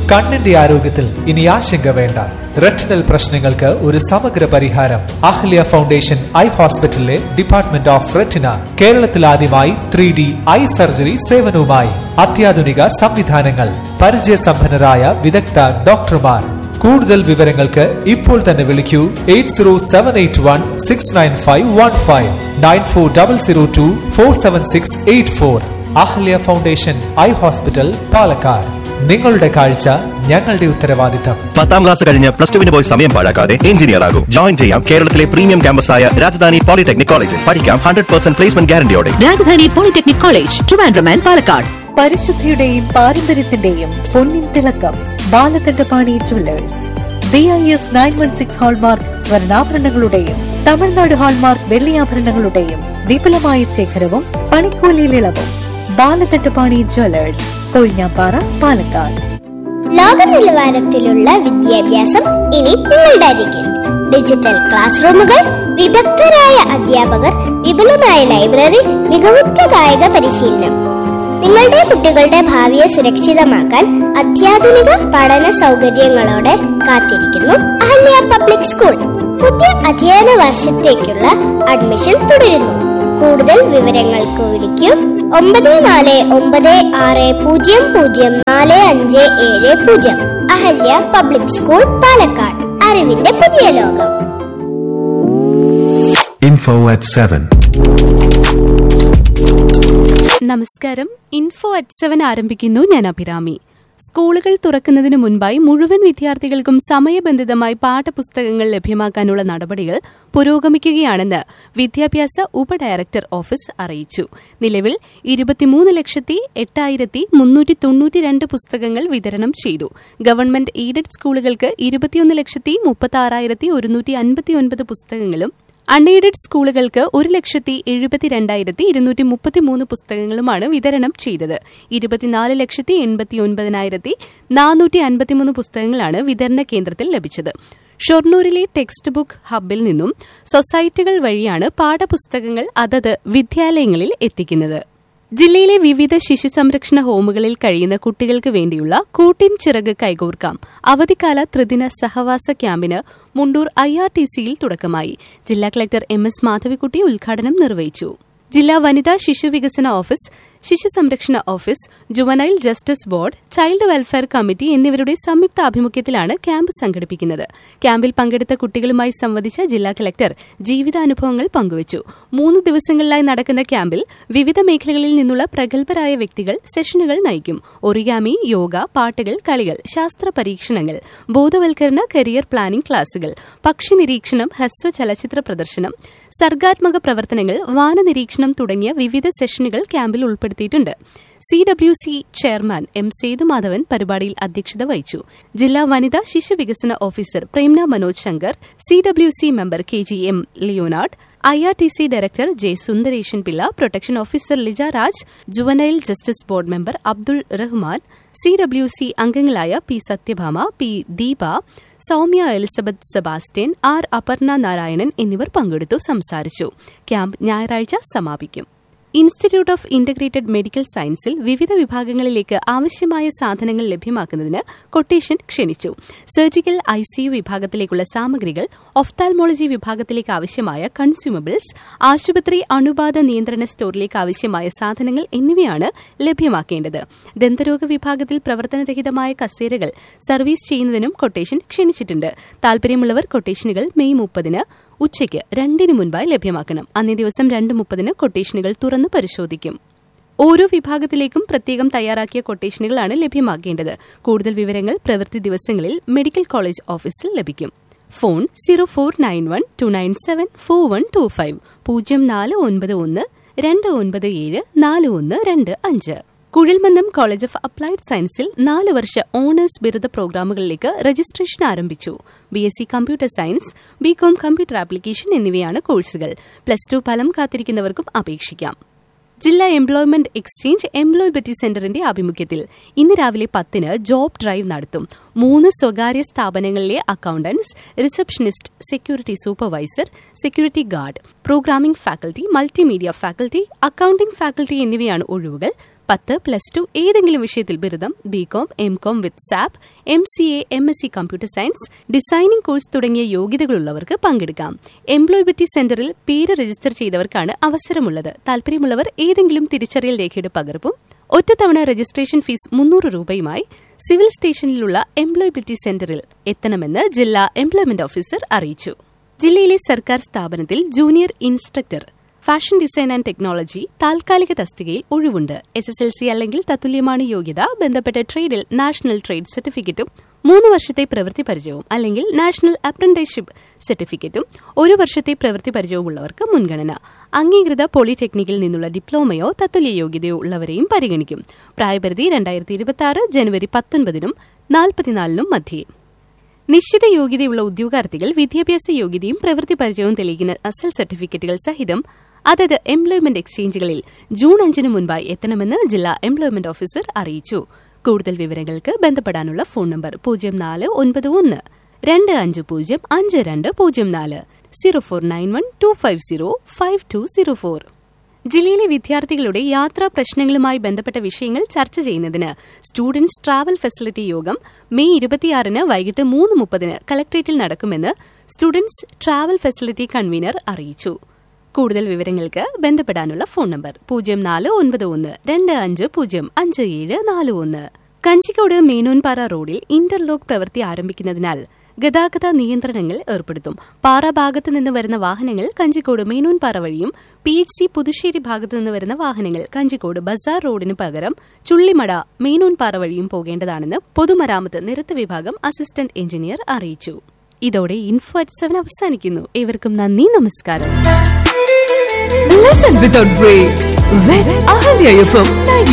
കണ്ണിന്റെ ആരോഗ്യത്തിൽ ഇനി ആശങ്ക വേണ്ട റെറ്റിനൽ പ്രശ്നങ്ങൾക്ക് ഒരു സമഗ്ര പരിഹാരം അഹ്ല്യ ഫൗണ്ടേഷൻ ഐ ഹോസ്പിറ്റലിലെ ഡിപ്പാർട്ട്മെന്റ് ഓഫ് റെറ്റിന കേരളത്തിൽ ആദ്യമായി ത്രീ ഡി ഐ സർജറി സേവനവുമായി അത്യാധുനിക സംവിധാനങ്ങൾ പരിചയസമ്പന്നരായ വിദഗ്ധ ഡോക്ടർമാർ കൂടുതൽ വിവരങ്ങൾക്ക് ഇപ്പോൾ തന്നെ വിളിക്കൂ eight zero seven eight one six nine five one five nine four double zero two four seven six eight four Ahalya foundation eye hospital Palakkad നിങ്ങളുടെ കാഴ്ച ഞങ്ങളുടെ ഉത്തരവാദിത്തം പത്താം ക്ലാസ് കഴിഞ്ഞ് പ്ലസ് ടുവിന് പോയി സമയം പാഴാക്കാതെ എഞ്ചിനീയർ ആകും ജോയിൻ ചെയ്യാം കേരളത്തിലെ പ്രീമിയം ക്യാമ്പസായ രാജധാനി പോളിടെക്നിക് കോളേജിൽ പഠിക്കാം ഹൺഡ്രഡ് പെർസെന്റ് പ്ലേസ്മെന്റ് ഗ്യാരണ്ടിയോടെ Rajadhani polytechnic college Trivandrum and Palakkad പരിശുദ്ധിയുടെയും പാരമ്പര്യത്തിന്റെയും പൊന്നിൻ തിളക്കം Balakandapani jewellers B I S nine one six hallmark സ്വർണ്ണാഭരണങ്ങളുടെയും തമിഴ്നാട് ഹാൾമാർക്ക് വെള്ളിയാഭരണങ്ങളുടെയും വിപുലമായ ശേഖരവും പണിക്കൂലിയിൽ ഇളവും ബാലകണ്ഠപാണി ജുവല്ലേഴ്സ് കൊഴിഞ്ഞാപ്പാറ പാലക്കാട് ലോക നിലവാരത്തിലുള്ള വിദ്യാഭ്യാസം ഇനി നിങ്ങളുടെ അരികിൽ ഡിജിറ്റൽ ക്ലാസ് റൂമുകൾ വിദഗ്ധരായ അധ്യാപകർ വിപുലമായ ലൈബ്രറി മികവുറ്റ കായിക പരിശീലനം നിങ്ങളുടെ കുട്ടികളുടെ ഭാവിയെ സുരക്ഷിതമാക്കാൻ അത്യാധുനിക പഠന സൗകര്യങ്ങളോടെ കാത്തിരിക്കുന്നു അഹല്യ പബ്ലിക് സ്കൂൾ പുതിയ അധ്യയന വർഷത്തേക്കുള്ള അഡ്മിഷൻ തുടരുന്നു കൂടുതൽ വിവരങ്ങൾക്ക് വിളിക്കൂ ഒമ്പത് നാല് ഒമ്പത് ആറ് പൂജ്യം പൂജ്യം നാല് അഞ്ച് ഏഴ് പൂജ്യം അഹല്യ പബ്ലിക് സ്കൂൾ പാലക്കാട് അറിവിന്റെ പുതിയ ലോകം Info at 7. നമസ്കാരം ഇൻഫോ അറ്റ് സെവൻ ആരംഭിക്കുന്നു ഞാൻ അഭിരാമി സ്കൂളുകൾ തുറക്കുന്നതിന് മുൻപായി മുഴുവൻ വിദ്യാർത്ഥികൾക്കും സമയബന്ധിതമായി പാഠപുസ്തകങ്ങൾ ലഭ്യമാക്കാനുള്ള നടപടികൾ പുരോഗമിക്കുകയാണെന്ന് വിദ്യാഭ്യാസ ഉപഡയറക്ടർ ഓഫീസ് അറിയിച്ചു നിലവിൽ ഇരുപത്തിമൂന്ന് ലക്ഷത്തി എട്ടായിരത്തി മുന്നൂറ്റി തൊണ്ണൂറ്റിരണ്ട് പുസ്തകങ്ങൾ വിതരണം ചെയ്തു ഗവൺമെന്റ് എയ്ഡഡ് സ്കൂളുകൾക്ക് ഇരുപത്തിയൊന്ന് ലക്ഷത്തി മുപ്പത്തി ആറായിരത്തി ഒരുന്നൂറ്റി അൻപത്തിയൊൻപത് പുസ്തകങ്ങളും അൺഎയ്ഡഡ് സ്കൂളുകൾക്ക് ഒരു ലക്ഷത്തി എഴുപത്തിരണ്ടായിരത്തി ഇരുന്നൂറ്റി മുപ്പത്തിമൂന്ന് പുസ്തകങ്ങളുമാണ് വിതരണം ചെയ്തത് ഇരുപത്തിനാല് ലക്ഷത്തി എൺപത്തി ഒൻപതിനായിരത്തി നാനൂറ്റി അൻപത്തിമൂന്ന് പുസ്തകങ്ങളാണ് വിതരണ കേന്ദ്രത്തിൽ ലഭിച്ചത് ഷൊർണൂരിലെ ടെക്സ്റ്റ് ബുക്ക് ഹബ്ബിൽ നിന്നും സൊസൈറ്റികൾ വഴിയാണ് പാഠപുസ്തകങ്ങൾ അതത് വിദ്യാലയങ്ങളിൽ എത്തിക്കുന്നത് ജില്ലയിലെ വിവിധ ശിശു സംരക്ഷണ ഹോമുകളിൽ കഴിയുന്ന കുട്ടികൾക്ക് വേണ്ടിയുള്ള കൂട്ടിൻ ചിറക് കൈകോർക്കാം അവധിക്കാല ത്രിദിന സഹവാസ ക്യാമ്പിന് മുണ്ടൂർ ഐ ആർ ടി സിയിൽ തുടക്കമായി ജില്ലാ കളക്ടർ എം എസ് മാധവിക്കുട്ടി ഉദ്ഘാടനം നിർവഹിച്ചു ജില്ലാ വനിതാ ശിശു വികസന ഓഫീസ് ശിശു സംരക്ഷണ office juvenile justice board child welfare committee എന്നിവരുടെ സംയുക്ത ആഭിമുഖ്യത്തിലാണ് ക്യാമ്പ് സംഘടിപ്പിക്കുന്നത് ക്യാമ്പിൽ പങ്കെടുത്ത കുട്ടികളുമായി സംവദിച്ച ജില്ലാ കളക്ടർ ജീവിതാനുഭവങ്ങൾ പങ്കുവച്ചു മൂന്ന് ദിവസങ്ങളിലായി നടക്കുന്ന ക്യാമ്പിൽ വിവിധ മേഖലകളിൽ നിന്നുള്ള പ്രഗത്ഭരായ വ്യക്തികൾ സെഷനുകൾ നയിക്കും ഒറിഗാമി യോഗ പാട്ടുകൾ കളികൾ ശാസ്ത്ര പരീക്ഷണങ്ങൾ ബോധവൽക്കരണ കരിയർ പ്ലാനിംഗ് ക്ലാസുകൾ പക്ഷി നിരീക്ഷണം ഹ്രസ്വ ചലച്ചിത്ര പ്രദർശനം സർഗാത്മക പ്രവർത്തനങ്ങൾ വാനനിരീക്ഷണം തുടങ്ങിയ വിവിധ സെഷനുകൾ ക്യാമ്പിൽ ഉൾപ്പെടുത്തിയിട്ടുണ്ട് C W C chairman M Sethumadhavan പരിപാടിയിൽ അധ്യക്ഷത വഹിച്ചു ജില്ലാ വനിതാ ശിശു വികസന officer Premna Manoj Shankar C W C member K G M Leonard I R T C director J Sundaresan Pillai protection officer Lija Raj juvenile justice board member Abdul Rahman C W C അംഗങ്ങളായ P Sathyabhama P Deepa Soumya Elizabeth Sebastian R Aparna Narayanan എന്നിവർ പങ്കെടുത്തു സംസാരിച്ചു ക്യാമ്പ് ഞായറാഴ്ച സമാപിക്കും ഇൻസ്റ്റിറ്റ്യൂട്ട് ഓഫ് ഇന്റഗ്രേറ്റഡ് മെഡിക്കൽ സയൻസിൽ വിവിധ വിഭാഗങ്ങളിലേക്ക് ആവശ്യമായ സാധനങ്ങൾ ലഭ്യമാക്കുന്നതിന് കൊട്ടേഷൻ ക്ഷണിച്ചു സർജിക്കൽ ഐസിയു വിഭാഗത്തിലേക്കുള്ള സാമഗ്രികൾ ഒഫ്താൽമോളജി വിഭാഗത്തിലേക്ക് ആവശ്യമായ കൺസ്യൂമബിൾസ് ആശുപത്രി അണുബാധ നിയന്ത്രണ സ്റ്റോറിലേക്ക് ആവശ്യമായ സാധനങ്ങൾ എന്നിവയാണ് ലഭ്യമാക്കേണ്ടത് ദന്തരോഗ വിഭാഗത്തിൽ പ്രവർത്തനരഹിതമായ കസേരകൾ സർവീസ് ചെയ്യുന്നതിനും കൊട്ടേഷൻ ക്ഷണിച്ചിട്ടുണ്ട് താൽപര്യമുള്ളവർ കൊട്ടേഷനുകൾ മെയ് മുപ്പതിന് ഉച്ചയ്ക്ക് രണ്ടിന് മുൻപായി ലഭ്യമാക്കണം അന്നേ ദിവസം രണ്ട് മുപ്പതിന് കൊട്ടേഷനുകൾ തുറന്ന് പരിശോധിക്കും ഓരോ വിഭാഗത്തിലേക്കും പ്രത്യേകം തയ്യാറാക്കിയ കൊട്ടേഷനുകളാണ് ലഭ്യമാക്കേണ്ടത് കൂടുതൽ വിവരങ്ങൾ പ്രവൃത്തി ദിവസങ്ങളിൽ മെഡിക്കൽ കോളേജ് ഓഫീസിൽ ലഭിക്കും phone zero four nine one two nine seven four one two five പൂജ്യം നാല് ഒൻപത് ഒന്ന് രണ്ട് ഒൻപത് ഏഴ് നാല് ഒന്ന് രണ്ട് അഞ്ച് കുഴിൽമന്ദം കോളേജ് ഓഫ് അപ്ലൈഡ് സയൻസിൽ നാല് വർഷ ഓണേഴ്സ് ബിരുദ പ്രോഗ്രാമുകളിലേക്ക് രജിസ്ട്രേഷൻ ആരംഭിച്ചു B S C computer science B com computer application എന്നിവയാണ് കോഴ്സുകൾ പ്ലസ് ടു ഫലം കാത്തിരിക്കുന്നവർക്കും അപേക്ഷിക്കാം ജില്ലാ എംപ്ലോയ്മെന്റ് എക്സ്ചേഞ്ച് എംപ്ലോയബിലിറ്റി സെന്ററിന്റെ ആഭിമുഖ്യത്തിൽ ഇന്ന് രാവിലെ പത്തിന് ജോബ് ഡ്രൈവ് നടത്തും മൂന്ന് സ്വകാര്യ സ്ഥാപനങ്ങളിലെ accountants receptionist security supervisor security guard programming faculty multimedia faculty accounting faculty എന്നിവയാണ് ഒഴിവുകൾ പത്ത് പ്ലസ് ടു ഏതെങ്കിലും വിഷയത്തിൽ ബിരുദം B com M com with SAP M C A M S C computer science designing course തുടങ്ങിയ യോഗ്യതകളുള്ളവർക്ക് പങ്കെടുക്കാം എംപ്ലോയബിലിറ്റി സെന്ററിൽ പേര് രജിസ്റ്റർ ചെയ്തവർക്കാണ് അവസരമുള്ളത് താല്പര്യമുള്ളവർ ഏതെങ്കിലും തിരിച്ചറിയൽ രേഖയുടെ പകർപ്പും ഒറ്റത്തവണ രജിസ്ട്രേഷൻ ഫീസ് മുന്നൂറ് രൂപയുമായി സിവിൽ സ്റ്റേഷനിലുള്ള എംപ്ലോയബിലിറ്റി സെന്ററിൽ എത്തണമെന്ന് ജില്ലാ എംപ്ലോയ്മെന്റ് ഓഫീസർ അറിയിച്ചു ജില്ലയിലെ സർക്കാർ സ്ഥാപനത്തിൽ junior instructor fashion design and technology താൽക്കാലിക തസ്തികയിൽ ഒഴിവുണ്ട് എസ് എസ് എൽ സി അല്ലെങ്കിൽ തത്തുല്യമാണ് യോഗ്യത ബന്ധപ്പെട്ട ട്രേഡിൽ നാഷണൽ ട്രേഡ് സർട്ടിഫിക്കറ്റും മൂന്ന് വർഷത്തെ പ്രവൃത്തി പരിചയവും അല്ലെങ്കിൽ നാഷണൽ അപ്രന്റീസ്ഷിപ്പ് സർട്ടിഫിക്കറ്റും ഒരു വർഷത്തെ പ്രവൃത്തി പരിചയവുമുള്ളവർക്ക് മുൻഗണന അംഗീകൃത പോളിടെക്നിക്കിൽ നിന്നുള്ള ഡിപ്ലോമയോ തത്തുല്യ യോഗ്യതയോ ഉള്ളവരെയും പരിഗണിക്കും പ്രായപരിധി രണ്ടായിരത്തി ഇരുപത്തി ആറ് ജനുവരി പത്തൊൻപതിനും നാൽപ്പത്തിനാലിനും മധ്യേ നിശ്ചിത യോഗ്യതയുള്ള ഉദ്യോഗാർത്ഥികൾ വിദ്യാഭ്യാസ യോഗ്യതയും പ്രവൃത്തി പരിചയവും തെളിയിക്കുന്ന അസൽ സർട്ടിഫിക്കറ്റുകൾ സഹിതം അതത് എംപ്ലോയ്മെന്റ് എക്സ്ചേഞ്ചുകളിൽ ജൂൺ അഞ്ചിന് മുൻപായി എത്തണമെന്ന് ജില്ലാ എംപ്ലോയ്മെന്റ് ഓഫീസർ അറിയിച്ചു കൂടുതൽ വിവരങ്ങൾക്ക് ബന്ധപ്പെടാനുള്ള ഫോൺ നമ്പർ പൂജ്യം നാല് ഒൻപത് ഒന്ന് രണ്ട് അഞ്ച് പൂജ്യം അഞ്ച് രണ്ട് പൂജ്യം നാല് zero four nine one two five zero five two zero four ജില്ലയിലെ വിദ്യാർത്ഥികളുടെ യാത്രാ പ്രശ്നങ്ങളുമായി ബന്ധപ്പെട്ട വിഷയങ്ങൾ ചർച്ച ചെയ്യുന്നതിന് സ്റ്റുഡൻസ് ട്രാവൽ ഫെസിലിറ്റി യോഗം മെയ് ഇരുപത്തിയാറിന് വൈകിട്ട് മൂന്ന് മുപ്പതിന് കളക്ട്രേറ്റിൽ നടക്കുമെന്ന് സ്റ്റുഡൻസ് ട്രാവൽ ഫെസിലിറ്റി കൺവീനർ അറിയിച്ചു കൂടുതൽ വിവരങ്ങൾക്ക് ബന്ധപ്പെടാനുള്ള ഫോൺ നമ്പർ പൂജ്യം നാല് ഒൻപത് ഒന്ന് രണ്ട് അഞ്ച് പൂജ്യം അഞ്ച് ഏഴ് നാല് ഒന്ന് കഞ്ചിക്കോട് മേനോൻപാറ റോഡിൽ ഇന്റർലോക്ക് പ്രവൃത്തി ആരംഭിക്കുന്നതിനാൽ ഗതാഗത നിയന്ത്രണങ്ങൾ ഏർപ്പെടുത്തും പാറ ഭാഗത്ത് നിന്ന് വരുന്ന വാഹനങ്ങൾ കഞ്ചിക്കോട് മേനോൻപാറ വഴിയും പി എച്ച് സി പുതുശ്ശേരി ഭാഗത്ത് നിന്ന് വരുന്ന വാഹനങ്ങൾ കഞ്ചിക്കോട് ബസാർ റോഡിന് പകരം ചുള്ളിമട മേനോൻപാറ വഴിയും പോകേണ്ടതാണെന്ന് പൊതുമരാമത്ത് നിരത്ത് വിഭാഗം അസിസ്റ്റന്റ് എഞ്ചിനീയർ അറിയിച്ചു ഇതോടെ ഇൻഫോ അറ്റ് സെവൻ അവസാനിക്കുന്നു ഏവർക്കും നന്ദി നമസ്കാരം Listen without break with Ahalya FM